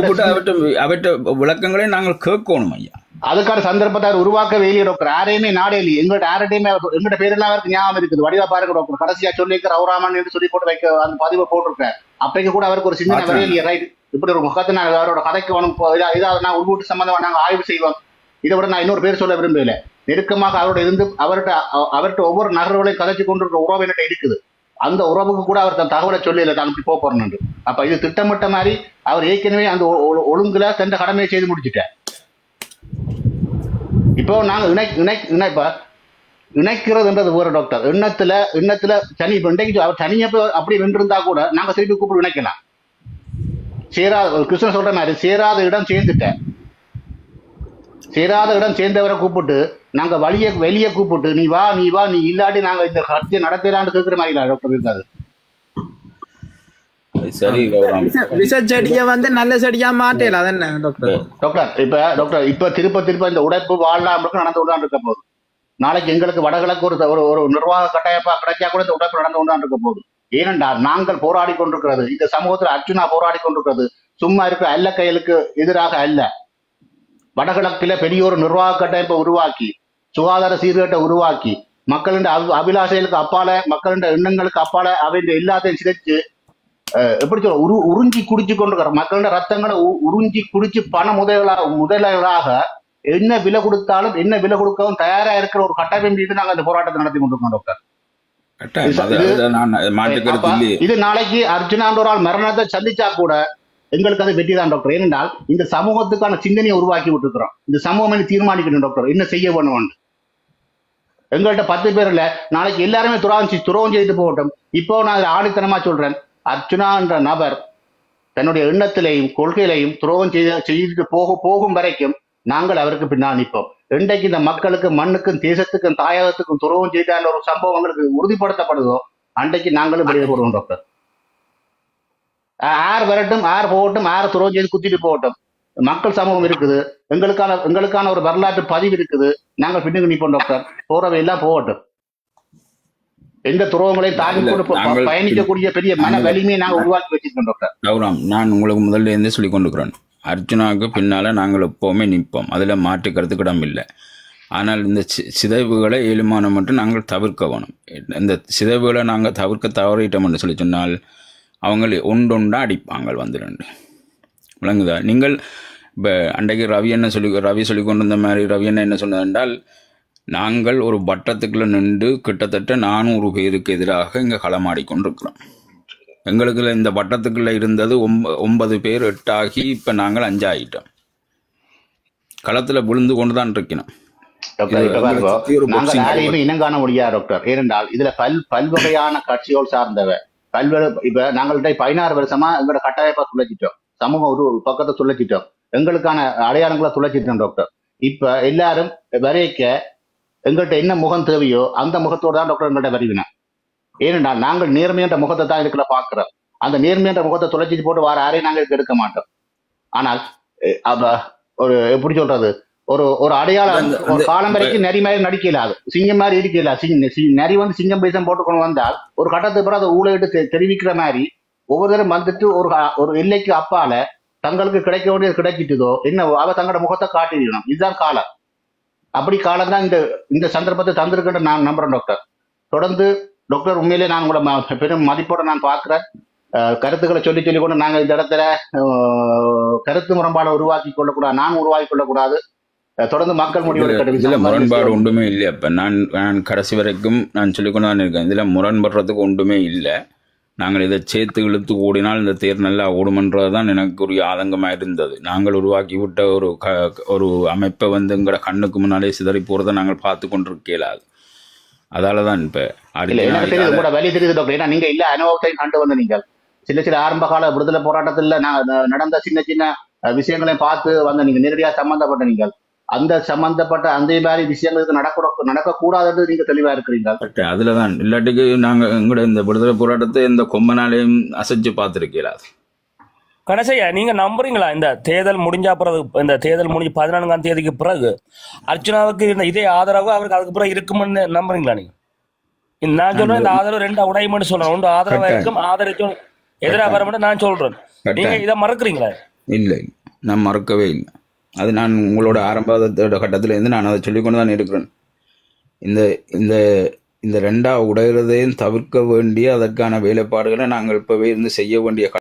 கூப்பிட்டு அவற்றை அவற்றை விளக்கங்களை நாங்கள் கேட்கணும் ஐயா அதுக்கான சந்தர்ப்பத்தை அவர் உருவாக்க வெளியே டாக்டர் யாரையுமே நாடே இல்லை எங்கள்ட்ட யார்கிட்டயுமே அவர் எங்கள்ட்ட பேரெல்லாம் அவருக்கு ஞாபகம் இருக்குது வடிவா பாருங்க டாக்டர் கடைசியா சொல்லியிருக்கிற ரவுராமன் என்று சொல்லி போட்டு வைக்க அந்த பதிவை போட்டிருக்கேன் அப்பைக்கு கூட அவருக்கு ஒரு சின்ன மாற்றம். வரையில ரைட் இப்படி ஒரு முகத்தை நான் அவரோட கதைக்கு வேணும் போ- இதா- இதாவது நான் உள்வீட்டு சம்பந்தமா நாங்கள் ஆய்வு செய்வோம் இதை விட நான் இன்னொரு பேர் சொல்ல விரும்பல நெருக்கமாக அவரோட இருந்து அவர்கிட்ட அ- அவர்கிட்ட ஒவ்வொரு நகர்வுகளையும் கதைச்சு கொண்டிருக்கிற உறவு என்கிட்ட இருக்குது அந்த உறவுக்கு கூட அவர் தன் தகவலை சொல்லல தான் இப்படி போக போறேன்னு அப்ப இது திட்டமிட்ட மாதிரி அவர் ஏற்கனவே அந்த ஒ- ஒ- ஒழுங்குல தந்த கடமையை செய்து முடிச்சிட்டார் இப்போ நாங்க இணை இணை இணைப்ப இணைக்கிறதுன்றது வேற டாக்டர் எண்ணத்துல எண்ணத்துல தனி இப்ப இன்றைக்கு அவர் தனியா போய் அப்படி வென்றிருந்தா கூட நாங்க திருப்பி கூப்பிட்டு இணைக்கலாம் சேராத கிருஷ்ணன் சொல்ற மாதிரி சேராத இடம் சேர்ந்துட்டேன் சேராத இடம் சேர்ந்தவரை கூப்பிட்டு நாங்க வழிய வெளியே கூப்பிட்டு நீ வா நீ வா நீ இல்லாட்டி நாங்க இந்த கட்சியை நடத்தலான்னு கேட்கிற மாதிரி இல்ல டாக்டர் இருக்காது சரி கௌரவம் விஷ- விஷ செடியை வந்து நல்ல செடியா மாட்டேல அதென்ன டாக்டர் டாக்டர் இப்ப டாக்டர் இப்ப திருப்ப திருப்ப இந்த உடைப்பு வாழ்நாளுக்கு நடந்து கொண்டு இருக்க போகுது நாளைக்கு எங்களுக்கு வடகிழக்கு ஒரு ஒரு ஒரு நிர்வாக கட்டாயப்பா கிடைச்சா கூட இந்த உடைப்பு நடந்து கொண்டு இருக்க போகுது ஏனென்றால் நாங்கள் போராடி கொண்டிருக்கிறது இந்த சமூகத்தில் அர்ஜுனா போராடி கொண்டிருக்கிறது சும்மா இருக்க அல்ல கையலுக்கு எதிராக அல்ல வடகிழக்கில பெரிய ஒரு நிர்வாக கட்டமைப்பை உருவாக்கி சுகாதார சீர்கேட்டை உருவாக்கி மக்களின் அபி- அபிலாஷைகளுக்கு அப்பால மக்களின் எண்ணங்களுக்கு அப்பால அவை எல்லாத்தையும் சிதைச்சு அஹ், எப்படி சொல்ல உரு உறிஞ்சி குடிச்சு கொண்டிருக்கிற மக்களோட ரத்தங்களை உ- உறிஞ்சி குடிச்சு பண முதலா முதலாக என்ன விலை கொடுத்தாலும் என்ன விலை கொடுக்கவும் தயாரா இருக்கிற ஒரு கட்டமைப்பு மீது நாங்க இந்த போராட்டத்தை நடத்தி கொண்டிருக்கோம் டாக்டர் கட்டாயம் அது- அது நான் மாற்றுக்கிறது அப்ப இல்லையே இது நாளைக்கு அர்ஜுனான்ற ஒரு ஆள் மரணத்தை சந்திச்சா கூட எங்களுக்கு அது வெற்றி தான் டாக்டர் ஏனென்றால் இந்த சமூகத்துக்கான சிந்தனையை உருவாக்கி விட்டுருக்கிறோம் இந்த சமூகம் என்ன தீர்மானிக்கணும் டாக்டர் என்ன செய்ய வேணும் எங்கள்கிட்ட பத்து பேர் இல்ல நாளைக்கு எல்லாருமே துரோகம் செய்- துரோகம் செய்துட்டு போகட்டும் இப்போ நான் இதை ஆணித்தனமா சொல்றேன் அர்ச்சுனா என்ற நபர் தன்னுடைய எண்ணத்திலையும் கொள்கையிலையும் துரோகம் செய்து செய்துட்டு போக போகும் வரைக்கும் நாங்கள் அவருக்கு பின்னால் நிற்போம் இன்றைக்கு இந்த மக்களுக்கு மண்ணுக்கும் தேசத்துக்கும் தாயகத்துக்கும் துரோகம் செய்தால் ஒரு சம்பவம் எங்களுக்கு உறுதிப்படுத்தப்படுதோ அன்றைக்கு நாங்களும் வெளியே போடுவோம் டாக்டர் ஆர் வரட்டும் ஆர் போகட்டும் ஆர் துரோகம் செய்து குத்திட்டு போகட்டும் மக்கள் சமூகம் இருக்குது எங்களுக்கான எங்களுக்கான ஒரு வரலாற்று பதிவு இருக்குது நாங்கள் பின்னுக்கு நிற்போம் டாக்டர் போறவை எல்லாம் போகட்டும் எந்த துரோகங்களையும் தாங்கி இல்ல, கொண்டு ப- நாங்கள் பயணிக்கக்கூடிய பெரிய மன நாங்கள் வலிமையை நாங்கள் உருவாக்கி வச்சிருக்கோம் டாக்டர் கௌரவம் நான் உங்களுக்கு முதல்ல இருந்தே சொல்லி கொண்டுக்கிறேன் அர்ஜுனாவுக்கு பின்னால நாங்கள் எப்போவுமே நிற்போம் அதில் மாற்று கருத்துக்கு இடம் இல்லை ஆனால் இந்த சி- சிதைவுகளை ஏழுமான மட்டும் நாங்கள் தவிர்க்க வேணும் இந்த சிதைவுகளை நாங்கள் தவிர்க்க தவறிட்டோம்னு சொல்லி சொன்னால் அவங்க ஒன்றொண்டா அடிப்பாங்க வந்து ரெண்டு விளங்குதா நீங்கள் இப்போ அன்றைக்கு ரவி என்ன சொல்லி ரவி சொல்லி கொண்டு வந்த மாதிரி ரவி என்ன என்ன சொன்னது என்றால் நாங்கள் ஒரு வட்டத்துக்குள்ள நின்று கிட்டத்தட்ட நானூறு பேருக்கு எதிராக இங்கே களமாடி கொண்டிருக்கிறோம் எங்களுக்குள்ள இந்த வட்டத்துக்குள்ள இருந்தது ஒம்ப ஒன்பது பேர் எட்டாகி இப்போ நாங்கள் அஞ்சாயிட்டோம் களத்தில் விழுந்து கொண்டு தான் இருக்கணும் டாக்டர் இது இப்ப உங்களை பாருங்க சுத்தி ஒரு நாங்கள் boxing யாரையுமே இனம் காண முடியாது டாக்டர் ஏனென்றால் இதுல பல் பல்வகையான கட்சிகள் சார்ந்தவ பல்வேறு இப்ப நாங்கள்ட்ட பதினாறு வருஷமா எங்களோட கட்டாயப்பா துளைச்சிட்டோம் சமூகம் ஒரு பக்கத்தை துளைச்சிட்டோம் எங்களுக்கான அடையாளங்களை துளைச்சிட்டோம் டாக்டர் இப்ப எல்லாரும் வரைக்க எங்கள்கிட்ட என்ன முகம் தேவையோ அந்த முகத்தோட தான் டாக்டர் எங்கள்கிட்ட வருவினோம் ஏனென்றால் நாங்கள் நேர்மையன்ற முகத்தை தான் இதுக்குள்ள பாக்குறோம் அந்த நேர்மையன்ற முகத்தை துளைச்சிட்டு போட்டு வார யாரையும் நாங்கள் இதுக்கு எடுக்க மாட்டோம் ஆனால் அஹ், அப்ப ஒரு எப்படி சொல்றது ஒரு ஒரு அடையாளம் அந்த- ஒரு அந்த- காலம் வரைக்கும் நரி மாதிரி நடிக்கல அது சிங்கம் மாதிரி இருக்கல சிங்க சி- நரி வந்து சிங்கம் பேசம் போட்டு கொண்டு வந்தால் ஒரு கட்டத்துக்கு பிறகு அதை ஊழையிட்டு தெ- தெரிவிக்கிற மாதிரி ஒவ்வொரு தரம் வந்துட்டு ஒரு க- ஒரு எல்லைக்கு அப்பால தங்களுக்கு கிடைக்க வேண்டியது கிடைச்சிட்டுதோ என்ன அவ தங்களோட முகத்தை காட்டிடணும் இதுதான் காலம் அப்படி காலம் தான் இந்த இந்த சந்தர்ப்பத்தை தந்திருக்கின்ற நான் நம்புறேன் டாக்டர் தொடர்ந்து டாக்டர் உண்மையிலே நான் உங்களை ம- பெரும் மதிப்போட நான் பார்க்கிறேன் அஹ், கருத்துக்களை சொல்லி சொல்லி கொண்டு நாங்கள் இந்த இடத்துல அஹ், கருத்து முரண்பாடை உருவாக்கி கொள்ளக்கூடாது நான் உருவாக்கி கொள்ளக்கூடாது அஹ், தொடர்ந்து மக்கள் முடிவு இதில் எடுக்கட்டும் முரண்பாடு ஒன்றுமே இல்லை இப்போ நான் நான் கடைசி வரைக்கும் நான் சொல்லிக்கொண்டு தான் இருக்கேன் இதில் முரண்படுறதுக்கு ஒன்றுமே இல்லை நாங்கள் இதை சேர்த்து இழுத்து ஓடினால் இந்த தேர் நல்லா ஓடுமன்றது தான் எனக்கு ஒரு ஆதங்கமாக இருந்தது நாங்கள் உருவாக்கி விட்ட ஒரு க ஒரு அமைப்பை வந்து எங்களோட கண்ணுக்கு முன்னாலே சிதறி போகிறத நாங்கள் பார்த்து கொண்டிருக்கலாது அதால தான் இப்போ இல்ல எனக்கு தெரியுது உங்களோட வழி தெரியுது டாக்டர் ஏன்னா நீங்க இல்ல அனுபவத்தையும் கண்டு வந்த நீங்கள் சில சில ஆரம்ப கால விடுதலை போராட்டத்துல நான் ந- நடந்த சின்ன சின்ன அஹ், விஷயங்களையும் பார்த்து வந்த நீங்க நேரடியா சம்பந்தப்பட்ட நீங்கள் அந்த சம்பந்தப்பட்ட அந்த மாதிரி விஷயங்களுக்கு நடக்க நடக்கக்கூடாதுன்னு நீங்க தெளிவா இருக்கிறீங்க அதில் தான் இல்லாட்டிக்கு நாங்கள் எங்களோட இந்த விடுதலை போராட்டத்தை இந்த கொம்பனாலையும் அசைச்சு பார்த்துருக்கலாது கடைசியா நீங்க நம்புறீங்களா இந்த தேர்தல் முடிஞ்ச பிறகு இந்த தேர்தல் முடிஞ்சு பதினான்காம் தேதிக்கு பிறகு அர்ச்சனாவுக்கு இருந்த இதே ஆதரவு அவருக்கு அதுக்கு பிறகு இருக்கும்னு நம்புறீங்களா நீங்க இந்த நான் சொல்றேன் இந்த ஆதரவு ரெண்டு உடையும்னு சொல்றேன் ஒன்று ஆதரவா கட்டாயம். இருக்கும் ஆதரிக்கும் எதிராக வர மட்டும் நான் சொல்றேன் நீங்க கட்டாயம். இதை மறக்கிறீங்களா இல்லை இல்லை நான் மறக்கவே இல்லை அது நான் உங்களோட ஆரம்ப கட்டத்திலேருந்து நான் அதை சொல்லிக்கொண்டு தான் இருக்கிறேன் இந்த இந்த இந்த ரெண்டா உடைகிறதையும் தவிர்க்க வேண்டிய அதற்கான வேலைப்பாடுகளை நாங்கள் இப்போவே இருந்து செய்ய வேண்டிய